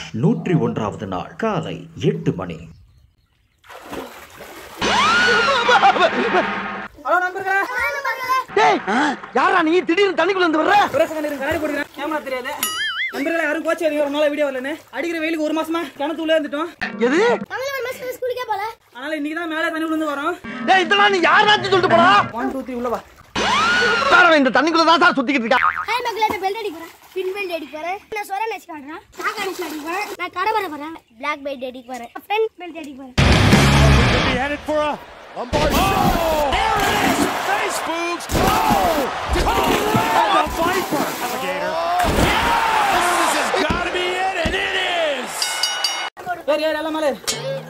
நூற்றி ஒன்றாவது நாள் காலை எட்டு மணி ஹலோ நண்பர்களே டேய் யாரா நீ திடீர்னு தண்ணிக்குள்ள இருந்து வர்ற ஒரே செகண்ட் இருங்க கண்ணாடி போட்டுக்கிறேன் கேமரா தெரியாது நண்பர்களே யாரும் கோச்சு அதிகம் ஒரு நாள் வீடியோ வரலன்னு அடிக்கிற வெயிலுக்கு ஒரு மாசமா கிணத்துக்குள்ளே இருந்துட்டோம் எது தமிழ் மிஸ் ஸ்கூலுக்கே போல அதனால இன்னைக்கு தான் மேலே தண்ணி விழுந்து வரோம் டேய் இதெல்லாம் நீ யாராச்சும் சொல்லிட்டு போடா ஒன் டூ த்ரீ உள்ள வா சார் அவன் இந்த தண்ணிக்குள்ள தான் சார் சுத்திக்கிட்டு இருக்கான் ஹாய் மக்களே நான் பெல்ட் அடிக்க போறேன் பின் பெல்ட் அடிக்க போறேன் நான் சொர நெச்சு காட்டுறேன் நான் கடைசி அடிக்க போறேன் நான் கடை வர போறேன் பிளாக் பெல்ட் அடிக்க போறேன் ஃப்ரண்ட் பெல்ட் அடிக்க போறேன் be headed for a Lombard. Oh! There it is! Face Boogs! Oh! Oh! The Viper! Alligator. This has got to be it, and it is! வேறு யார் எல்லாம் மேலே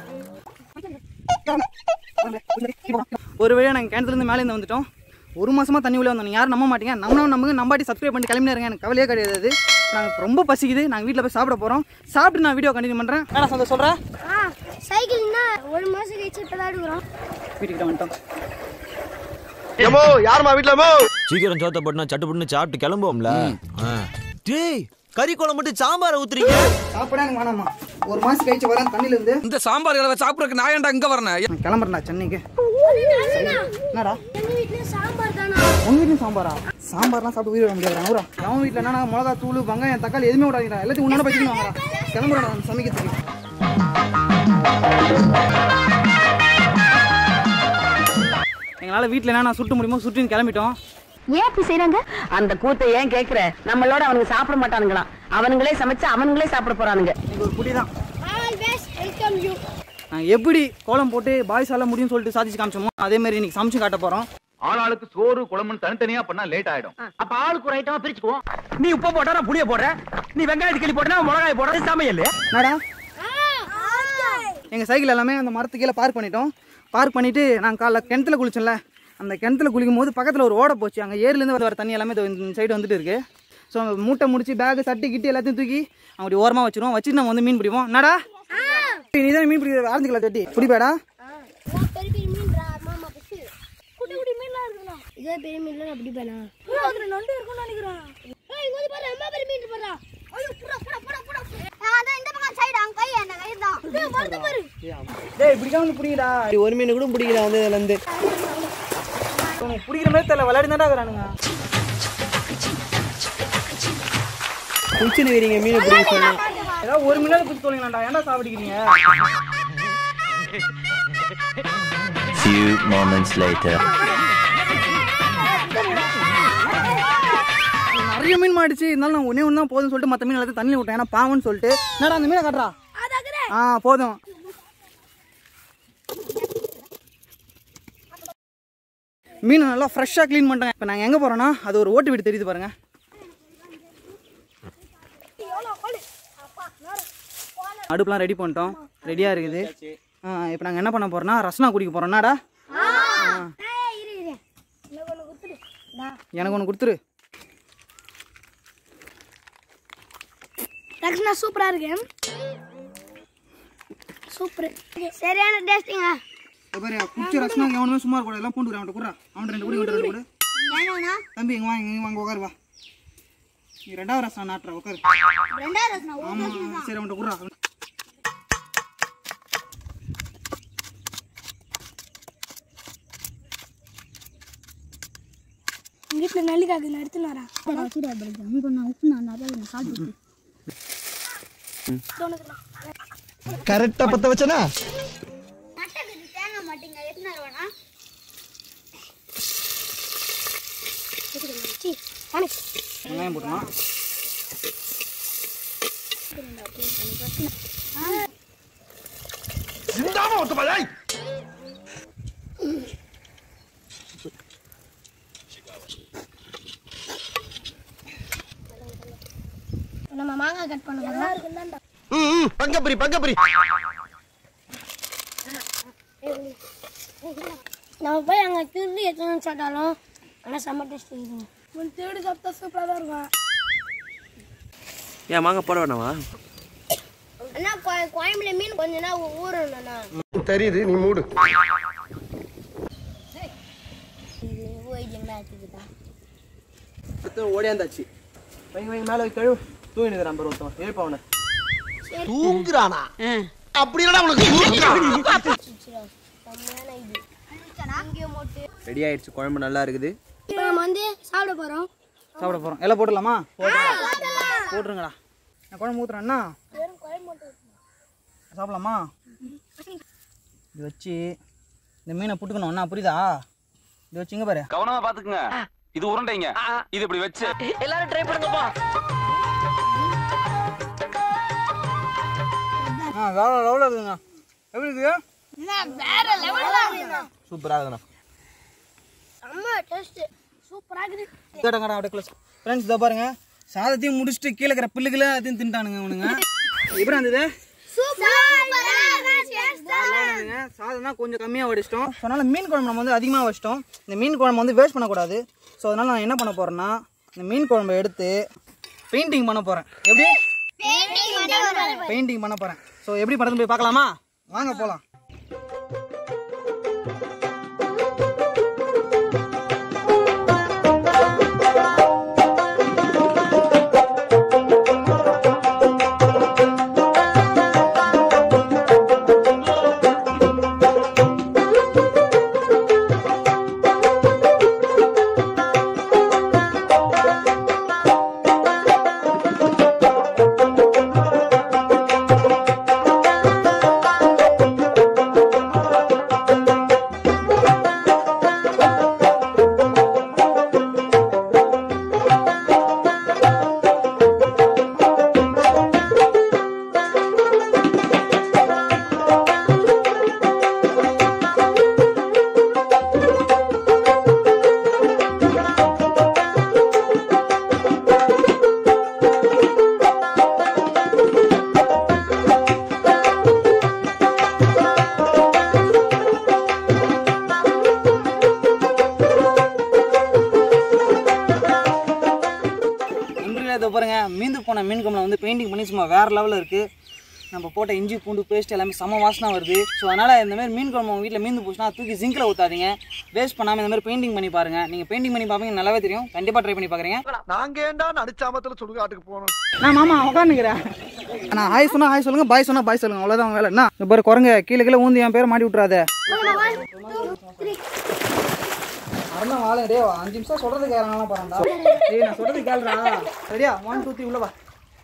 ஒரு வழியாக நாங்கள் கிணத்துலேருந்து மேலே இருந்து வந்துட்டோம் ஒரு மாசமா தண்ணி உள்ள வந்தோம் யாரும் நம்ப மாட்டீங்க நம்ம நம்புங்க நம்பாட்டி சப்ஸ்கிரைப் பண்ணி கிளம்பினா இருங்க எனக்கு கவலையே கிடையாது அது நாங்கள் ரொம்ப பசிக்குது நாங்கள் வீட்டில் போய் சாப்பிட போகிறோம் சாப்பிட்டு நான் வீடியோ கண்டினியூ பண்ணுறேன் வேணா சந்தோஷம் சொல்கிறேன் ஆ சைக்கிள்னா ஒரு மாசம் கழிச்சு இப்போ தான் எடுக்கிறோம் வீட்டுக்கிட்ட வந்துட்டோம் ஏமோ யாருமா வீட்ல மோ சீக்கிரம் சோத்த போட்டுனா சட்டு புட்டுன்னு சாப்பிட்டு கிளம்புவோம்ல ஆ. டேய் கறி குழம்பு மட்டும் சாம்பாரை ஊத்துறீங்க சாப்பிட எனக்கு வேணாமா ஒரு மாதம் கழிச்சு வரேன் தண்ணியிலேருந்து இந்த சாம்பார் கலவை சாப்பிட்றதுக்கு நான் ஏன்டா இங்க வரேன் நான் கிளம்புறேன்டா சென்னைக்கு என்னடா எங்கள் வீட்டில் சாம்பார் தானா உங்க வீட்லையும் சாம்பாரா சாம்பார்லாம் சாப்பிட்டு உயிர் விட முடியாது நூறா அவன் வீட்டில் என்னன்னா மிளகா தூள் வெங்காயம் தக்காளி எதுவுமே விடாதீங்க எல்லாத்தையும் உன்னோட பச்சிக்கணும் வாங்கடா கிளம்புறேன் நான் சமைக்கிறதுக்கு எங்களால் வீட்டில் என்ன சுட்டு முடியுமோ சுட்டுன்னு கிளம்பிட்டோம் ஏன் இப்படி செய்றாங்க அந்த கூத்தை ஏன் கேக்குற நம்மளோட அவனுங்க சாப்பிட மாட்டானுங்களாம் அவனுங்களே சமைச்சு அவனுங்களே சாப்பிட போறானுங்க இன்னைக்கு ஒரு புடி தான் ஆல்வேஸ் வெல்கம் யூ நாங்கள் எப்படி கோலம் போட்டு பாய்ஸ் ஆல முடியும்னு சொல்லிட்டு சாதிச்சு காமிச்சோமோ அதே மாதிரி இன்னைக்கு சமைச்சு காட்ட போகிறோம் ஆளாளுக்கு சோறு குழம்புன்னு தனித்தனியா பண்ணா லேட் ஆயிடும் அப்ப ஆளுக்கு ஒரு ஐட்டமா பிரிச்சுக்குவோம் நீ உப்பு போட்டா நான் புளிய போடுறேன் நீ வெங்காயத்து கிளி போட்டா மிளகாய் போடுறது சமையல் என்னடா எங்கள் சைக்கிள் எல்லாமே அந்த மரத்து கீழே பார்க் பண்ணிட்டோம் பார்க் பண்ணிவிட்டு நாங்கள் காலைல கிணத்துல குளிச்சோம்ல அந்த கிணத்துல குளிக்கும் போது பக்கத்தில் ஒரு ஓடை போச்சு அங்கே ஏரிலேருந்து வர தண்ணி எல்லாமே இதோ இந்த சைடு வந்துட்டு இருக்கு ஸோ மூட்டை முடிச்சு பேகு சட்டி கிட்டி எல்லாத்தையும் தூக்கி அப்படி ஓரமாக வச்சிருவோம் வச்சுட்டு நம்ம வந்து மீன் பிடிப்போம் என்னடா நீ தான் மீன் பிடிக்கிற ஆரம்பிக்கல தட்டி பிடிப்பாடா பெரிய பெரிய மீன் மாமா பிடிச்சி குட்டி குட்டி மீன்லாம் இருக்குண்ணா இதே பெரிய மீன்லாம் அப்படி பேனா அதுல நண்டு இருக்கும்னு நினைக்கிறேன் ஏய் இங்க வந்து பாரு அம்மா பெரிய மீன் பாரு ஐயோ புடா புடா புடா புடா அதான் இந்த பக்கம் சைடு அங்க கை என்ன கை தான் டேய் வந்து பாரு டேய் பிடிக்காம வந்து பிடிங்கடா ஒரு மீன் கூட பிடிக்கல வந்து இதுலேருந்து உனக்கு பிடிக்கிற மாதிரி தெரியல விளையாடி தான்டா இருக்கிறானுங்க குளிச்சு நிற்கிறீங்க மீன் பிடிக்க சொன்னா ஏதாவது ஒரு மீனாவது பிடிச்சி தொலைங்களாண்டா ஏன்டா சாப்பிடுக்கிறீங்க few moments later நிறைய மீன் மாடிச்சு இருந்தாலும் நான் ஒன்னே ஒன்று தான் போதும்னு சொல்லிட்டு மற்ற மீன் எல்லாத்தையும் தண்ணியில் விட்டேன் ஏன்னா பாவம்னு சொல்லிட்டு என்னடா அந்த மீனை காட்டுறா ஆ போதும் மீன் நல்லா ஃப்ரெஷ்ஷாக க்ளீன் பண்ணிட்டாங்க இப்போ நாங்கள் எங்கே போகிறோன்னா அது ஒரு ஓட்டு வீடு தெரியுது பாருங்க அடுப்புலாம் ரெடி பண்ணிட்டோம் ரெடியாக இருக்குது ஆ இப்போ நாங்கள் என்ன பண்ண போகிறோன்னா ரசனா குடிக்க போகிறோம் என்னடா ஏய் இரு இரு எனக்கு ஒன்று குத்துடு எனக்கு ஒன்று கொடுத்துரு ரக்ஷனா சூப்பரா இருக்கு சூப்பர் சரியான டேஸ்டிங்க இப்போ பாரு குச்சி ரசனா எவனுமே சும்மா இருக்கக்கூடாது எல்லாம் பூண்டு அவன்கிட்ட கூட அவன் ரெண்டு கூட இவன்கிட்ட ரெண்டு கூட ஏன்னா தம்பி இங்க வாங்க இங்க வாங்க உட்காரு வா நீ ரெண்டாவது ரசம் நாட்டுற உட்காரு ரெண்டாவது ரசனா ஆமா சரி அவன்கிட்ட குடுறா வீட்டில் நல்லிக்காக்கு எடுத்துன்னு வரேன் கரெக்டா பத்த வச்சனா தேங்காய் மாட்டீங்க எடுத்துன்னு வருவானா வெங்காயம் போட்டுக்கலாம் சிந்தாம ஒத்து பாய் நம்ம மாங்காய் கட் பண்ண நல்லா இருக்குந்தாண்டா ம் பங்கப்பரி பங்கப்பரி நம்ம போய் அங்கே திருடி எடுத்துன்னு சாப்பிட்டாலும் ஆனால் செம்ம டேஸ்ட் இருக்குங்க உன் திருடி சாப்பிட்டா சூப்பராக தான் இருக்கும் ஏன் மாங்க போட வேணாமா அண்ணா கோய- கோயம்புல மீன் கொஞ்ச நாள் ஊறணும்ண்ணா தெரியுது நீ மூடு இது போயிடுங்களா எடுத்துக்கிட்டா அடுத்து ஓடியாந்தாச்சு வைங்க வைங்க மேலே கழுவு தூங்கி நிற்கிறான் பாரு ஒருத்தன் எழுப்ப அவனை தூங்குறானா அப்படி இல்லடா உனக்கு தூங்குறான் செம்மையான இது இங்கே மோட்டு ரெடி ஆயிடுச்சு குழம்பு நல்லா இருக்குது இப்போ நம்ம வந்து சாப்பிட போறோம் சாப்பிட போகிறோம் எல்லாம் போட்டுடலாமா போட்டுருங்கடா நான் குழம்பு ஊற்றுறேன்னா வெறும் குழம்பு மட்டும் சாப்பிடலாமா இது வச்சு இந்த மீனை புட்டுக்கணும் அண்ணா புரியுதா இது வச்சுங்க பாரு கவனமா பாத்துக்குங்க இது உருண்டைங்க இது இப்படி வச்சு எல்லாரும் ட்ரை பண்ணுங்கப்பா ஆ வேற லெவலில் இருக்குங்க எப்படி இருக்குது வேற லெவலில் சூப்பராக இருக்குண்ணா செம்ம டேஸ்ட் சூப்பராக இருக்குது கேட்டா கடை அப்படியே க்ளோஸ் ஃப்ரெண்ட்ஸ் இதோ பாருங்க சாதத்தையும் முடிச்சுட்டு கீழே இருக்கிற பில்லுகளை அதையும் தின்ட்டானுங்க அவனுங்க எப்படி இருந்தது இருந்ததுங்க சாதம் தான் கொஞ்சம் கம்மியாக வடிச்சிட்டோம் ஸோ அதனால் மீன் குழம்பு நம்ம வந்து அதிகமாக வச்சிட்டோம் இந்த மீன் குழம்பு வந்து வேஸ்ட் பண்ணக்கூடாது ஸோ அதனால் நான் என்ன பண்ண போகிறேன்னா இந்த மீன் குழம்பை எடுத்து பெயிண்டிங் பண்ண போகிறேன் எப்படி பெயிண்டிங் பண்ண போகிறேன் ஸோ எப்படி படத்துல போய் பார்க்கலாமா வாங்க போகலாம் நண்பர்களே இதோ பாருங்க மீந்து போன மீன் கம்பளை வந்து பெயிண்டிங் பண்ணி சும்மா வேற லெவலில் இருக்கு நம்ம போட்ட இஞ்சி பூண்டு பேஸ்ட் எல்லாமே செம வாசனை வருது ஸோ அதனால் இந்த மாதிரி மீன் குழம்பு உங்கள் வீட்டில் மீந்து போச்சுன்னா தூக்கி ஜிங்கில் ஊற்றாதீங்க வேஸ்ட் பண்ணாமல் இந்த மாதிரி பெயிண்டிங் பண்ணி பாருங்க நீங்கள் பெயிண்டிங் பண்ணி பார்ப்பீங்க நல்லாவே தெரியும் கண்டிப்பாக ட்ரை பண்ணி பார்க்குறீங்க நாங்க ஏன்டா நடிச்சாமத்துல சுடுகாட்டுக்கு போனோம் நான் மாமா உட்காந்துக்கிறேன் நான் ஹாய் சொன்னா ஹாய் சொல்லுங்க பாய் சொன்னா பாய் சொல்லுங்க அவ்வளோதான் வேலை என்ன இந்த பாரு குரங்க கீழே கீழே ஊந்து என் பேர் மாட்டி விட்றாத அருணா வாழ டே அஞ்சு நிமிஷம் சொல்றது கேட்கறாங்களா பாருடா டேய் நான் சொல்றது கேளுடா ரெடியா ஒன் டூ த்ரீ உள்ள வா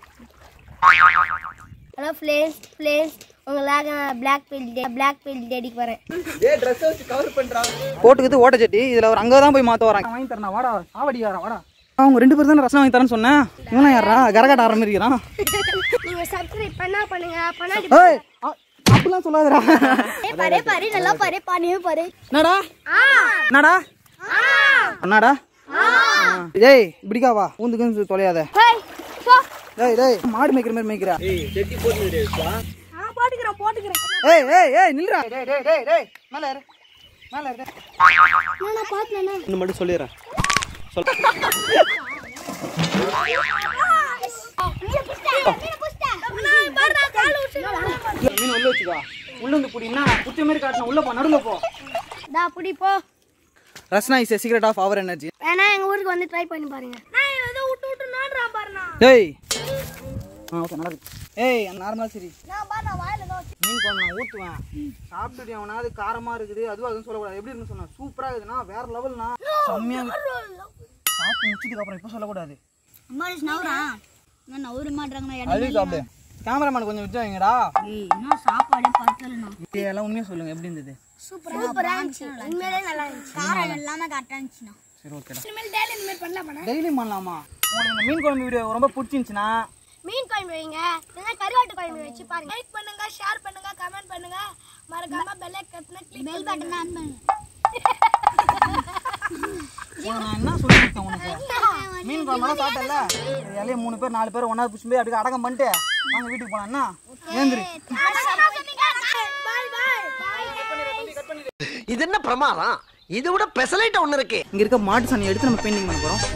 ஹலோ ஃப்ளேஸ் ஃப்ளேஸ் உங்களாக நான் பிளாக் பெல்ட் பிளாக் பெல்ட் தேடிக்கு வரேன் ஏய் ட்ரெஸ் வச்சு கவர் பண்றா போட்டுக்கிது ஓட்ட சட்டி இதுல ஒரு அங்க தான் போய் மாத்த வராங்க வாங்கி தரேன் வாடா சாவடி வாடா வாடா அவங்க ரெண்டு பேரும் தானே ரசம் வாங்கி தரேன்னு சொன்னேன் இவனா யாரா கரகாட்ட ஆரம்பி இருக்கிறான் நீங்க சப்ஸ்கிரைப் பண்ணா பண்ணுங்க பண்ணாடி ஏய் அ- அப்படிலாம் சொல்லாதடா ஏய், பாரு பாரு நல்லா பாரு பாரு பாரு என்னடா ஆ என்னடா ஆ அண்ணாடா டேய் இப்படிக்காவா ஊந்துக்குன்னு தொலையாத ஹேய் போ டேய் டேய் மாடு மேய்க்கிற மாதிரி மேய்க்கிறா ஆ போட்டுக்கிறேன் போட்டுக்கிறேன் ஏய் ஏய் ஏய் நில்றா டேய் டேய் டேய் டேய் மேல ஏறு மேல ஏறு டேய். நான் பார்த்தேன் இன்னும் மட்டும் சொல்லிடுறேன் சொல் மீன் உள்ள வச்சுக்கோ உள்ள வந்து புடினா குத்தி மாதிரி காட்டணும் உள்ள போ நடுவுல போ டா புடி போ Rasna is secret of our energy வேணா எங்க ஊருக்கு வந்து ட்ரை பண்ணி பாருங்க நான் ஏதோ விட்டு விட்டு நோடுறா பாருண்ணா டேய் ஆ ஓகே நல்லா இருக்கு ஏய் நார்மலா சரி நான் பாரு நான் வாயில தான் வச்சு மீன் குழம்பு நான் ஊற்றுவேன் சாப்பிட்டுட்டு அவனாவது காரமா இருக்குது அதுவும் அதுவும் சொல்லக்கூடாது எப்படி இருக்குன்னு சொன்னேன் சூப்பரா இருக்குதுண்ணா வேற லெவல்னா செம்மையா இருக்கு. சாப்பிட்டு முடிச்சதுக்கு அப்புறம் இப்போ சொல்லக்கூடாது அம்மா நவுறா நான் நவுற மாட்டேறாங்கண்ணா அழுவி சாப்பிடு கேமராமேன் கொஞ்சம் விட்டு வைங்கடா இன்னும் சாப்பாடே பத்தலண்ணா இதெல்லாம் உண்மையா சொல்லுங்க எப்படி இருந்தது சூப்பரா சூப்பரா இருந்துச்சு உண்மையிலே நல்லா இருந்துச்சு காரம் இல்லாம கரெக்டா இருந்துச்சுண்ணா சரி ஓகேடா இனிமேல் டெய்லி இந்த மாதிரி பண்ணலாமா டெய்லி பண்ணலாமா உங்களுக்கு இந்த மீன் குழம்பு வீடியோ ரொம்ப பிடிச்சிருந்துச்சுன்னா மீன் குழம்பு வைங்க இல்லைன்னா கருவாட்டு குழம்பு வச்சு பாருங்க லைக் பண்ணுங்க ஷேர் பண்ணுங்க கமெண்ட் பண்ணுங்க மறக்காம பெல் ஐக்கனை கிளிக் பெல் பட்டன் ஆன் பண்ணுங்க உனக்கு நான் என்ன சொல்லி கொடுத்தேன் உனக்கு மீன் குழம்பெல்லாம் சாப்பிட்டல இலைய மூணு பேர் நாலு பேர் ஒன்றா பிடிச்சி போய் அப்படியே அடக்கம் பண்ணிட்டு வாங்க வீட்டுக்கு போலாம் என்ன ஏந்திரு பாய் பாய் இது என்ன பிரமாதம் இதை விட பெசலைட்ட ஒண்ணு இருக்கு இங்க இருக்க மாட்டு சாணியை எடுத்து நம்ம பெயிண்டிங் பண்ண போறோம்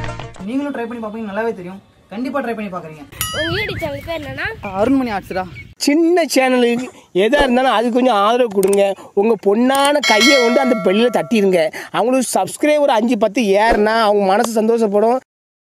நீங்களும் ட்ரை பண்ணி பார்ப்பீங்க நல்லாவே தெரியும் கண்டிப்பா ட்ரை பண்ணி பார்க்குறீங்க உங்க யூடியூப் சேனல் பேர் என்னன்னா அருண்மணி ஆர்ட்ஸ்டா சின்ன சேனலுக்கு எதாக இருந்தாலும் அது கொஞ்சம் ஆதரவு கொடுங்க உங்கள் பொண்ணான கையை வந்து அந்த பெல்லில் தட்டிடுங்க அவங்களுக்கு சப்ஸ்கிரைபர் அஞ்சு பத்து ஏறுனா அவங்க மனசு சந்தோஷப்படும்